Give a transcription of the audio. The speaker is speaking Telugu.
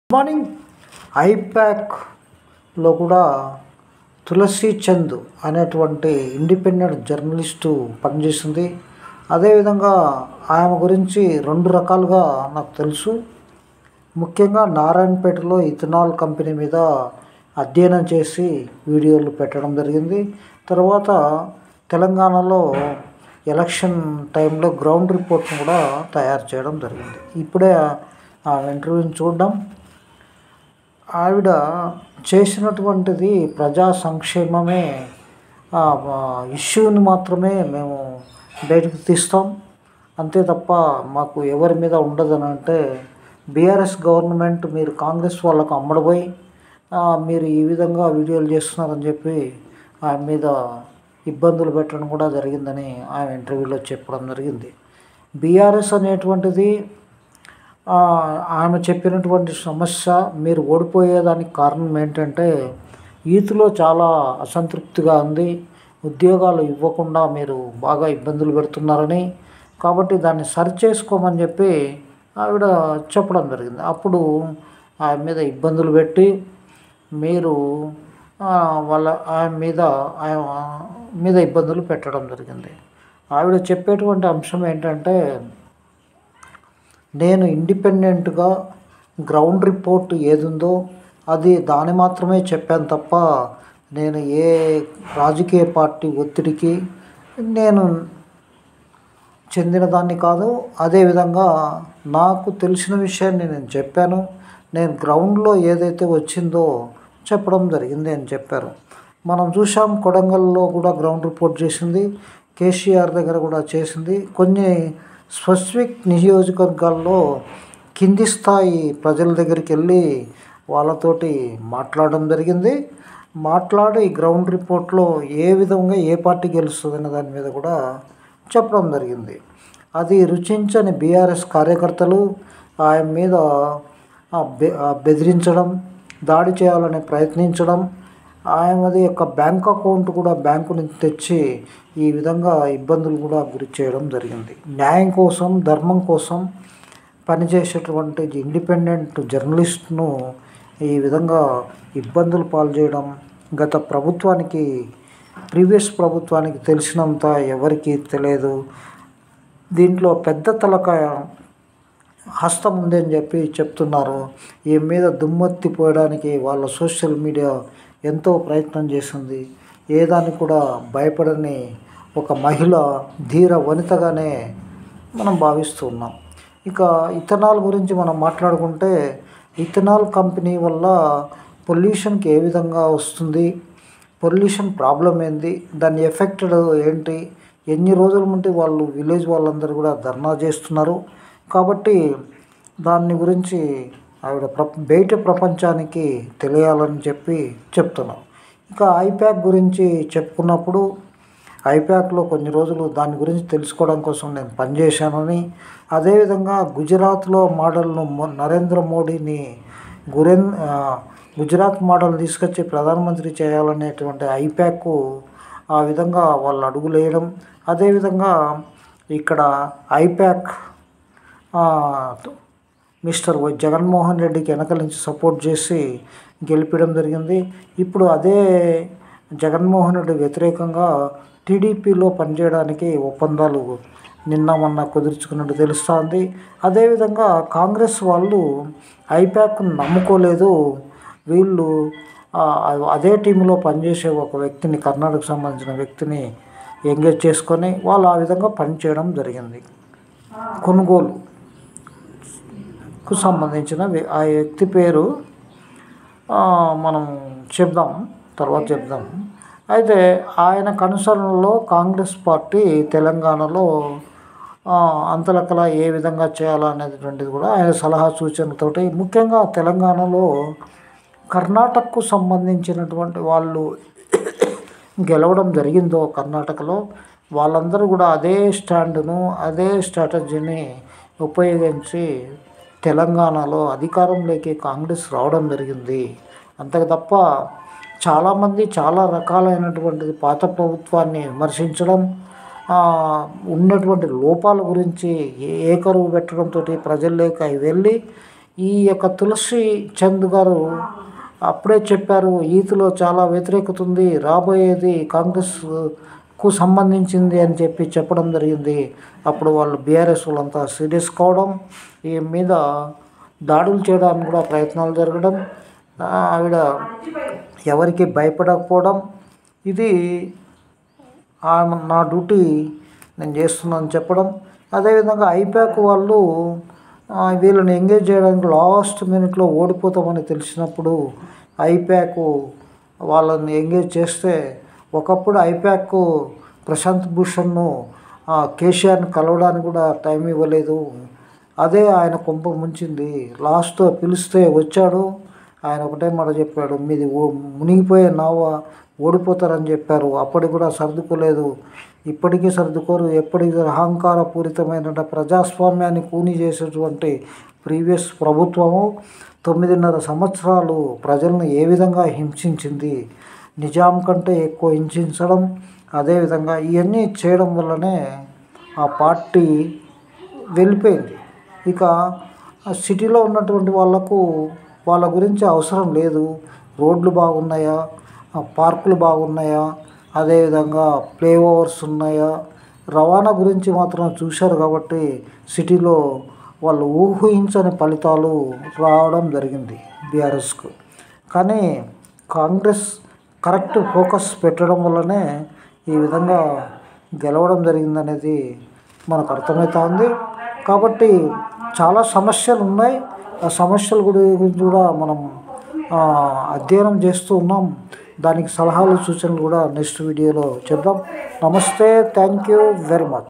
మార్నింగ్ ఐప్యాక్లో కూడా తులసి చంద్ అనేటువంటి ఇండిపెండెంట్ జర్నలిస్టు పనిచేసింది అదేవిధంగా ఆమె గురించి రెండు రకాలుగా నాకు తెలుసు ముఖ్యంగా నారాయణపేటలో ఇథనాల్ కంపెనీ మీద అధ్యయనం చేసి వీడియోలు పెట్టడం జరిగింది తర్వాత తెలంగాణలో ఎలక్షన్ టైంలో గ్రౌండ్ రిపోర్ట్ను కూడా తయారు చేయడం జరిగింది ఇప్పుడే ఆ ఇంటర్వ్యూని చూడడం ఆవిడ చేసినటువంటిది ప్రజా సంక్షేమమే ఇష్యూని మాత్రమే మేము బయటకు తీస్తాం అంతే తప్ప మాకు ఎవరి మీద ఉండదని అంటే బీఆర్ఎస్ గవర్నమెంట్ మీరు కాంగ్రెస్ వాళ్ళకు అమ్మడపోయి మీరు ఈ విధంగా వీడియోలు చేస్తున్నారని చెప్పి ఆయన మీద ఇబ్బందులు పెట్టడం కూడా జరిగిందని ఆయన ఇంటర్వ్యూలో చెప్పడం జరిగింది బీఆర్ఎస్ అనేటువంటిది ఆమె చెప్పినటువంటి సమస్య మీరు ఓడిపోయేదానికి కారణం ఏంటంటే యూత్లో చాలా అసంతృప్తిగా ఉంది ఉద్యోగాలు ఇవ్వకుండా మీరు బాగా ఇబ్బందులు పెడుతున్నారని కాబట్టి దాన్ని సరి చేసుకోమని చెప్పి ఆవిడ చెప్పడం జరిగింది అప్పుడు ఆయన మీద ఇబ్బందులు పెట్టి మీరు వాళ్ళ ఆయన మీద ఆయన మీద ఇబ్బందులు పెట్టడం జరిగింది ఆవిడ చెప్పేటువంటి అంశం ఏంటంటే నేను ఇండిపెండెంట్గా గ్రౌండ్ రిపోర్ట్ ఏది ఉందో అది దాని మాత్రమే చెప్పాను తప్ప నేను ఏ రాజకీయ పార్టీ ఒత్తిడికి నేను చెందిన దాన్ని కాదు అదేవిధంగా నాకు తెలిసిన విషయాన్ని నేను చెప్పాను నేను గ్రౌండ్లో ఏదైతే వచ్చిందో చెప్పడం జరిగింది అని చెప్పారు మనం చూసాం కొడంగల్లో కూడా గ్రౌండ్ రిపోర్ట్ చేసింది కేసీఆర్ దగ్గర కూడా చేసింది కొన్ని స్పెసిఫిక్ నియోజకవర్గాల్లో కింది స్థాయి ప్రజల దగ్గరికి వెళ్ళి వాళ్ళతోటి మాట్లాడడం జరిగింది మాట్లాడి గ్రౌండ్ రిపోర్ట్లో ఏ విధంగా ఏ పార్టీ గెలుస్తుంది అనే దాని మీద కూడా చెప్పడం జరిగింది అది రుచించని బీఆర్ఎస్ కార్యకర్తలు ఆయన మీద బెదిరించడం దాడి చేయాలని ప్రయత్నించడం ఆయనది యొక్క బ్యాంక్ అకౌంట్ కూడా బ్యాంకు నుంచి తెచ్చి ఈ విధంగా ఇబ్బందులు కూడా గురి చేయడం జరిగింది న్యాయం కోసం ధర్మం కోసం పనిచేసేటువంటి ఇండిపెండెంట్ జర్నలిస్ట్ను ఈ విధంగా ఇబ్బందులు పాలు చేయడం గత ప్రభుత్వానికి ప్రీవియస్ ప్రభుత్వానికి తెలిసినంత ఎవరికి తెలియదు దీంట్లో పెద్ద తలకాయ హస్తం ఉందని చెప్పి చెప్తున్నారు ఈ మీద దుమ్మెత్తి పోయడానికి వాళ్ళ సోషల్ మీడియా ఎంతో ప్రయత్నం చేసింది ఏదానికి కూడా భయపడని ఒక మహిళ ధీర వనితగానే మనం భావిస్తూ ఉన్నాం ఇక ఇథనాల్ గురించి మనం మాట్లాడుకుంటే ఇథనాల్ కంపెనీ వల్ల పొల్యూషన్కి ఏ విధంగా వస్తుంది పొల్యూషన్ ప్రాబ్లం ఏంది దాని ఎఫెక్టెడ్ ఏంటి ఎన్ని రోజుల నుండి వాళ్ళు విలేజ్ వాళ్ళందరూ కూడా ధర్నా చేస్తున్నారు కాబట్టి దాని గురించి ఆవిడ ప్ర బయట ప్రపంచానికి తెలియాలని చెప్పి చెప్తున్నాం ఇక ఐప్యాక్ గురించి చెప్పుకున్నప్పుడు ఐప్యాక్లో కొన్ని రోజులు దాని గురించి తెలుసుకోవడం కోసం నేను పనిచేశానని అదేవిధంగా గుజరాత్లో మోడల్ను నరేంద్ర మోడీని గురెన్ గుజరాత్ మోడల్ తీసుకొచ్చి ప్రధానమంత్రి చేయాలనేటువంటి ఐప్యాక్ ఆ విధంగా వాళ్ళు అడుగులు వేయడం అదేవిధంగా ఇక్కడ ఐప్యాక్ మిస్టర్ వై జగన్మోహన్ రెడ్డికి వెనక నుంచి సపోర్ట్ చేసి గెలిపించడం జరిగింది ఇప్పుడు అదే జగన్మోహన్ రెడ్డి వ్యతిరేకంగా టీడీపీలో పనిచేయడానికి ఒప్పందాలు నిన్న మొన్న కుదుర్చుకున్నట్టు తెలుస్తుంది అదేవిధంగా కాంగ్రెస్ వాళ్ళు ఐప్యాక్ను నమ్ముకోలేదు వీళ్ళు అదే టీంలో పనిచేసే ఒక వ్యక్తిని కర్ణాటకకు సంబంధించిన వ్యక్తిని ఎంగేజ్ చేసుకొని వాళ్ళు ఆ విధంగా పనిచేయడం జరిగింది కొనుగోలుకు సంబంధించిన ఆ వ్యక్తి పేరు మనం చెప్దాం తర్వాత చెప్దాం అయితే ఆయన కనుసరణలో కాంగ్రెస్ పార్టీ తెలంగాణలో అంతలకలా ఏ విధంగా చేయాలనేటువంటిది కూడా ఆయన సలహా సూచనలతోటి ముఖ్యంగా తెలంగాణలో కర్ణాటకకు సంబంధించినటువంటి వాళ్ళు గెలవడం జరిగిందో కర్ణాటకలో వాళ్ళందరూ కూడా అదే స్టాండ్ను అదే స్ట్రాటజీని ఉపయోగించి తెలంగాణలో అధికారంలోకి కాంగ్రెస్ రావడం జరిగింది అంతకు తప్ప చాలామంది చాలా రకాలైనటువంటిది పాత ప్రభుత్వాన్ని విమర్శించడం ఉన్నటువంటి లోపాల గురించి ఏకరువు పెట్టడంతో ప్రజల్లోకి అవి వెళ్ళి ఈ యొక్క తులసి చంద్ గారు అప్పుడే చెప్పారు ఈతిలో చాలా వ్యతిరేకత ఉంది రాబోయేది కాంగ్రెస్కు సంబంధించింది అని చెప్పి చెప్పడం జరిగింది అప్పుడు వాళ్ళు బీఆర్ఎస్ వాళ్ళంతా సీరియస్ కావడం ఈ మీద దాడులు చేయడానికి కూడా ప్రయత్నాలు జరగడం ఆ, ఆవిడ ఎవరికి భయపడకపోవడం ఇది ఆమె నా డ్యూటీ నేను చేస్తున్నాను చెప్పడం అదేవిధంగా ఐప్యాక్ వాళ్ళు ఆ, వీళ్ళని ఎంగేజ్ చేయడానికి లాస్ట్ మినిట్లో ఓడిపోతామని తెలిసినప్పుడు ఐప్యాక్ వాళ్ళని ఎంగేజ్ చేస్తే ఒకప్పుడు ఐప్యాక్ ప్రశాంత్ భూషణ్ను ఆ, కేసీఆర్ని కలవడానికి కూడా టైం ఇవ్వలేదు అదే ఆయన కొంప ముంచింది లాస్ట్ పిలిస్తే వచ్చాడు ఆయన ఒకటే మాట చెప్పాడు మీది ఓ మునిగిపోయే నావ ఓడిపోతారని చెప్పారు అప్పటికి కూడా సర్దుకోలేదు ఇప్పటికీ సర్దుకోరు ఎప్పటికీ అహంకారపూరితమైన ప్రజాస్వామ్యాన్ని కూని చేసేటువంటి ప్రీవియస్ ప్రభుత్వము తొమ్మిదిన్నర సంవత్సరాలు ప్రజలను ఏ విధంగా హింసించింది నిజాం కంటే ఎక్కువ హింసించడం అదేవిధంగా ఇవన్నీ చేయడం వల్లనే ఆ పార్టీ వెళ్ళిపోయింది ఇక ఆ సిటీలో ఉన్నటువంటి వాళ్ళకు వాళ్ళ గురించి అవసరం లేదు రోడ్లు బాగున్నాయా ఆ పార్కులు బాగున్నాయా అదేవిధంగా ప్లే ఓవర్స్ ఉన్నాయా రవాణా గురించి మాత్రం చూశారు కాబట్టి సిటీలో వాళ్ళు ఊహించని ఫలితాలు రావడం జరిగింది బీఆర్ఎస్కు కానీ కాంగ్రెస్ కరెక్ట్ ఫోకస్ పెట్టడం వల్లనే ఈ విధంగా గెలవడం జరిగిందనేది మనకు అర్థమవుతుంది కాబట్టి చాలా సమస్యలు ఉన్నాయి ఆ సమస్యల గురించి కూడా మనం ఆ, అధ్యయనం చేస్తూ ఉన్నాం దానికి సలహాలు సూచనలు కూడా నెక్స్ట్ వీడియోలో చెప్దాం నమస్తే థ్యాంక్ యూ వెరీ మచ్